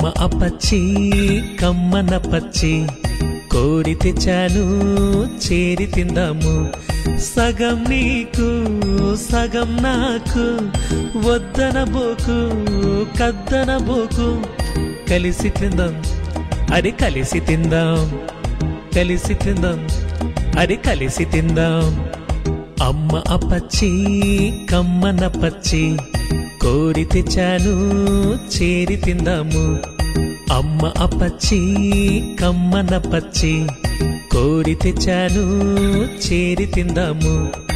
అపచ్చి కమ్మన పచ్చి కోరి తెచ్చాను చేరి తిందాము సగం నీకు సగం నాకు వద్దన బోకు కద్దన బోకు కలిసి తిందాం అది కలిసి తిందాం కలిసి తిందాం అది కలిసి తిందాం అమ్మ అపచ్చి కమ్మన పచ్చి కోరి తెచ్చాను చేరి తిందాము అమ్మ అపచ్చి కమ్మన పచ్చి కోరి తెచ్చాను చేరి తిందాము